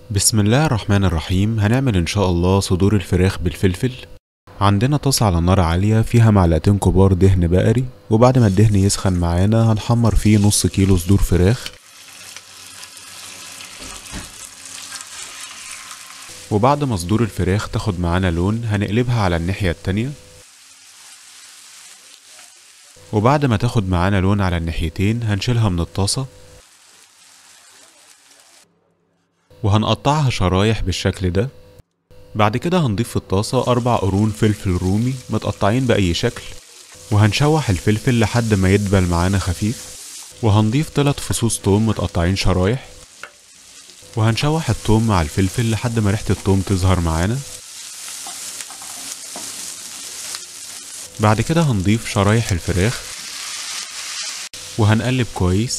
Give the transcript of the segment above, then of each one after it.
بسم الله الرحمن الرحيم هنعمل ان شاء الله صدور الفراخ بالفلفل عندنا طاسة على نار عالية فيها معلقتين كبار دهن بقري وبعد ما الدهن يسخن معانا هنحمر فيه نص كيلو صدور فراخ وبعد ما صدور الفراخ تاخد معانا لون هنقلبها على الناحية التانية وبعد ما تاخد معانا لون على الناحيتين هنشيلها من الطاسة وهنقطعها شرايح بالشكل ده بعد كده هنضيف في الطاسة أربع قرون فلفل رومي متقطعين بأي شكل وهنشوح الفلفل لحد ما يدبل معانا خفيف وهنضيف تلات فصوص توم متقطعين شرايح وهنشوح التوم مع الفلفل لحد ما ريحة التوم تظهر معانا بعد كده هنضيف شرايح الفراخ وهنقلب كويس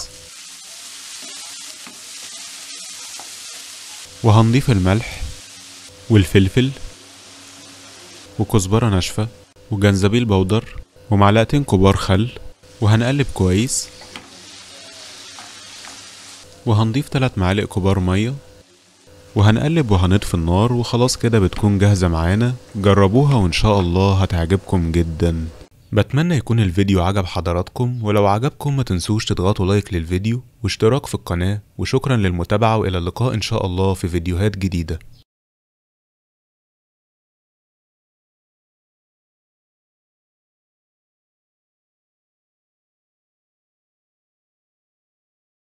وهنضيف الملح والفلفل وكزبرة ناشفة وجنزبيل بودر ومعلقتين كبار خل وهنقلب كويس وهنضيف تلات معالق كبار مية وهنقلب وهنطفي النار وخلاص كده بتكون جاهزة معانا جربوها وإن شاء الله هتعجبكم جدا بتمنى يكون الفيديو عجب حضراتكم ولو عجبكم ما تنسوش تضغطوا لايك للفيديو واشتراك في القناة وشكرا للمتابعة وإلى اللقاء إن شاء الله في فيديوهات جديدة